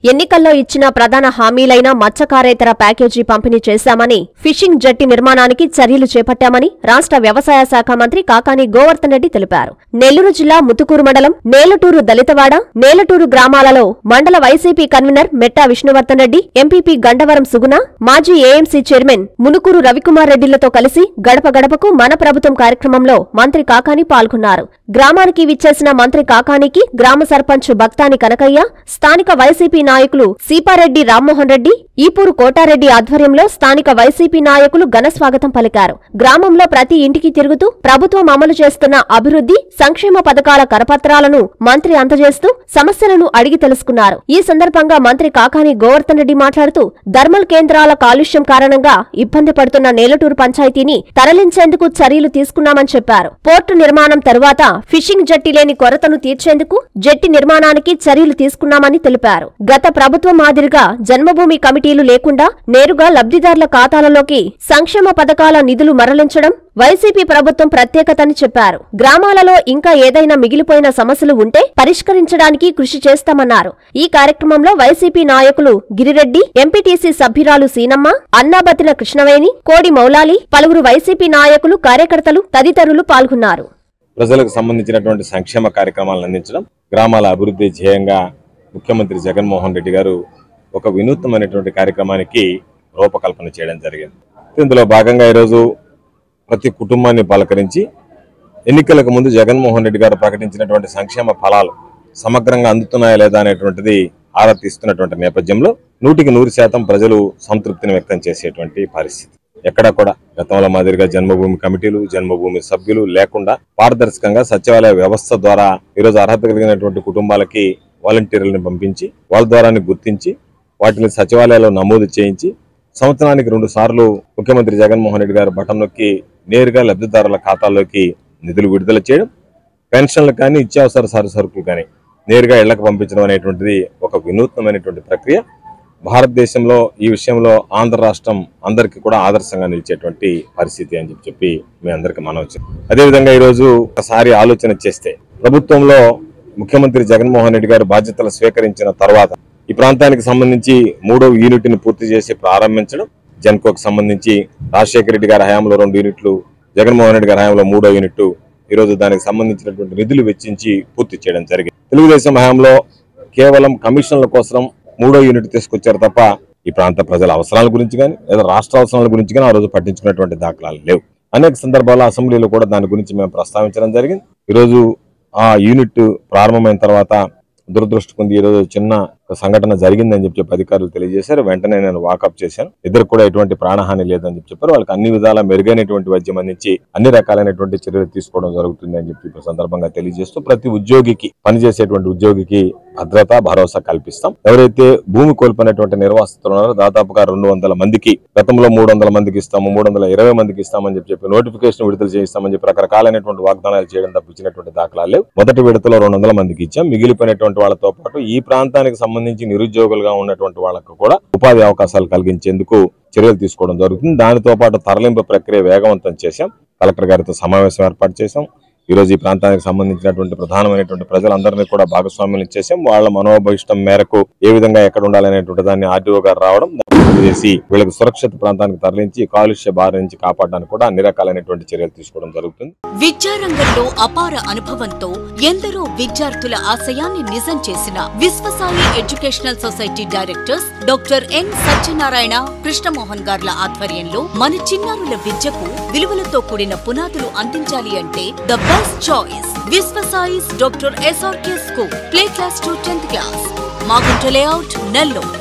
ఎన్నికల్లో ఇచ్చిన ప్రధాన హామీలైన మత్స్యకారేతర ప్యాకేజీ పంపిణీ చేశామని ఫిషింగ్ జట్టి నిర్మాణానికి చర్యలు చేపట్టామని రాష్ట్ర వ్యవసాయ శాఖ మంత్రి కాకాని గోవర్ధన్ రెడ్డి తెలిపారు నెల్లూరు జిల్లా ముతుకూరు మండలం నేలటూరు దళితవాడ నేలటూరు గ్రామాలలో మండల YCP convener Metta Vishnuvardhan Reddy MPP Gandavaram Suguna మాజీ ఏఎంసీ చైర్మన్ మునుకూరు రవికుమార్ రెడ్డిలతో కలిసి గడప గడపకు మన ప్రభుత్వం కార్యక్రమంలో మంత్రి కాకాని పాల్గొన్నారు గ్రామానికి విచ్చేసిన మంత్రి కాకానికి గ్రామ సర్పంచ్ భక్తాని కనకయ్య స్థానిక వైసీపీ నాయకులు సీపారెడ్డి రామ్మోహన్ రెడ్డి ఈపూరు కోటారెడ్డి ఆధ్వర్యంలో స్థానిక వైసీపీ నాయకులు ఘన స్వాగతం పలికారు గ్రామంలో ప్రతి ఇంటికి తిరుగుతూ ప్రభుత్వం అమలు చేస్తున్న అభివృద్ధి సంక్షేమ పథకాల కరపత్రాలను మంత్రి అందజేస్తూ సమస్యలను అడిగి తెలుసుకున్నారు ఈ సందర్భంగా మంత్రి కాకాని గోవర్ధన్ రెడ్డి మాట్లాడుతూ థర్మల్ కేంద్రాల కాలుష్యం కారణంగా ఇబ్బంది పడుతున్న నేలటూరు పంచాయతీని తరలించేందుకు చర్యలు తీసుకున్నామని చెప్పారు పోర్టు నిర్మాణం తరువాత ఫిషింగ్ జట్టి లేని కొరతను తీర్చేందుకు జట్టి నిర్మాణానికి చర్యలు తీసుకున్నామని తెలిపారు గత ప్రభుత్వం మాదిరిగా జన్మభూమి కమిటీలు లేకుండా నేరుగా లబ్ధిదారుల ఖాతాలలోకి సంక్షేమ పథకాల నిధులు మరలించడం వైసీపీ ప్రభుత్వం ప్రత్యేకతని చెప్పారు గ్రామాలలో ఇంకా ఏదైనా మిగిలిపోయిన సమస్యలు ఉంటే పరిష్కరించడానికి కృషి చేస్తామన్నారు ఈ కార్యక్రమంలో వైసీపీ నాయకులు గిరిరెడ్డి ఎంపీటీసీ సభ్యురాలు సీనమ్మ అన్నాబతిన కృష్ణవేణి కోడి మౌలాలి పలువురు వైసీపీ నాయకులు కార్యకర్తలు తదితరులు పాల్గొన్నారు ప్రజలకు సంబంధించినటువంటి సంక్షేమ కార్యక్రమాలను అందించడం గ్రామాల అభివృద్ధి ధ్యేయంగా ముఖ్యమంత్రి జగన్మోహన్ రెడ్డి గారు ఒక వినూత్నమైనటువంటి కార్యక్రమానికి రూపకల్పన చేయడం జరిగింది ఇందులో భాగంగా ఈరోజు ప్రతి కుటుంబాన్ని పలకరించి ఎన్నికలకు ముందు జగన్మోహన్ రెడ్డి గారు ప్రకటించినటువంటి సంక్షేమ ఫలాలు సమగ్రంగా అందుతున్నాయా లేదా అనేటువంటిది ఆరా తీస్తున్నటువంటి నేపథ్యంలో నూటికి నూరు శాతం ప్రజలు సంతృప్తిని వ్యక్తం చేసేటువంటి పరిస్థితి ఎక్కడా కూడా గతంలో మాదిరిగా జన్మభూమి కమిటీలు జన్మభూమి సభ్యులు లేకుండా పారదర్శకంగా సచివాలయ వ్యవస్థ ద్వారా ఈరోజు అర్హత కలిగినటువంటి కుటుంబాలకి వాలంటీర్లను పంపించి వాళ్ళ ద్వారానే గుర్తించి వాటిని సచివాలయాల్లో నమోదు చేయించి సంవత్సరానికి రెండు సార్లు ముఖ్యమంత్రి జగన్మోహన్ రెడ్డి గారు బటన్ నొక్కి నేరుగా లబ్ధిదారుల ఖాతాల్లోకి నిధులు విడుదల చేయడం పెన్షన్లు కానీ నిత్యావసర సరు సరుకులు కానీ నేరుగా ఇళ్లకు పంపించడం అనేటువంటిది ఒక వినూత్నమైనటువంటి ప్రక్రియ భారతదేశంలో ఈ విషయంలో ఆంధ్ర రాష్ట్రం అందరికీ కూడా ఆదర్శంగా నిలిచేటువంటి పరిస్థితి అని చెప్పి చెప్పి మీ అందరికీ మనవచ్చు అదేవిధంగా ఈరోజు ఒకసారి ఆలోచన చేస్తే ప్రభుత్వంలో ముఖ్యమంత్రి జగన్మోహన్ రెడ్డి గారు బాధ్యతలు స్వీకరించిన తర్వాత ఈ ప్రాంతానికి సంబంధించి మూడో యూనిట్ ని పూర్తి చేసి ప్రారంభించడం జన్కోకు సంబంధించి రాజశేఖర రెడ్డి గారి హయాంలో రెండు యూనిట్లు జగన్మోహన్ రెడ్డి గారి హయాంలో మూడో యూనిట్ ఈరోజు దానికి సంబంధించినటువంటి నిధులు వెచ్చించి పూర్తి చేయడం జరిగింది తెలుగుదేశం హయాంలో కేవలం కమిషన్ల కోసం మూడో యూనిట్ తీసుకొచ్చారు తప్ప ఈ ప్రాంత ప్రజల అవసరాల గురించి కానీ లేదా రాష్ట్ర అవసరాల గురించి కానీ ఆ రోజు పట్టించుకున్నటువంటి దాఖలాలు లేవు అనేక సందర్భాల్లో అసెంబ్లీలో కూడా దాని గురించి మేము ప్రస్తావించడం జరిగింది ఈరోజు ఆ యూనిట్ ప్రారంభమైన తర్వాత దురదృష్ట కొంది ఈరోజు చిన్న ఒక సంఘటన జరిగిందని చెప్పి చెప్పి అధికారులు తెలియజేశారు వెంటనే నేను వాకప్ చేశాను ఇద్దరు కూడా ఎటువంటి ప్రాణహాని లేదని చెప్పి చెప్పారు వాళ్ళకి అన్ని విధాల మెరుగైనటువంటి వైద్యం అందించి అన్ని రకాలైనటువంటి చర్యలు తీసుకోవడం జరుగుతుంది అని చెప్పి ఈ సందర్భంగా తెలియజేస్తూ ప్రతి ఉద్యోగికి పనిచేసేటువంటి ఉద్యోగికి భద్రత భరోసా కల్పిస్తాం ఎవరైతే భూమి కోల్పోయినటువంటి నిర్వాసితులు ఉన్నారో దాదాపుగా రెండు వందల మందికి గతంలో మూడు వందల మందికి ఇస్తాము మూడు వందల ఇరవై మందికి ఇస్తామని చెప్పి చెప్పి నోటిఫికేషన్ విడుదల చేయిస్తామని చెప్పి రకరకాలైనటువంటి వాగ్దానాలు చేయడం తప్పించినటువంటి దాఖలాలు లేవు మొదటి విడతలో రెండు వందల మందికి ఇచ్చాం మిగిలిపోయినటువంటి వాళ్ళతో పాటు ఈ ప్రాంతానికి సంబంధించి నిరుద్యోగులుగా ఉన్నటువంటి వాళ్ళకు కూడా ఉపాధి అవకాశాలు కలిగించేందుకు చర్యలు తీసుకోవడం జరుగుతుంది దానితో పాటు తరలింపు ప్రక్రియ వేగవంతం చేశాం కలెక్టర్ గారితో సమావేశం ఏర్పాటు చేశాం ఈ రోజు ఈ ప్రాంతానికి సంబంధించినటువంటి ప్రధానమైనటువంటి ప్రజలందరినీ కూడా భాగస్వామ్యం చేసాం వాళ్ళ మనోభవిష్టం మేరకు ఏ విధంగా ఎక్కడ ఉండాలనేటువంటి దాన్ని ఆర్టీఓ గారు రావడం దాన్ని చేసి వీళ్ళకి సురక్షిత ప్రాంతానికి తరలించి కాలుష్య బారి నుంచి కాపాడడానికి కూడా అన్ని రకాలైనటువంటి చర్యలు తీసుకోవడం జరుగుతుంది విద్యారంగంలో అపార అనుభవంతో ఎందరో విద్యార్థుల ఆశయాన్ని నిజం చేసిన Vishwasai educational society directors doctor N Satyanarayana Krishnamohan గార్ల ఆధ్వర్యంలో మన చిన్నారుల విద్యకు విలువలతో కూడిన పునాదులు అందించాలి అంటే the best choice Vishwasai's doctor SRK school play class to tenth class Magunta layout Nellore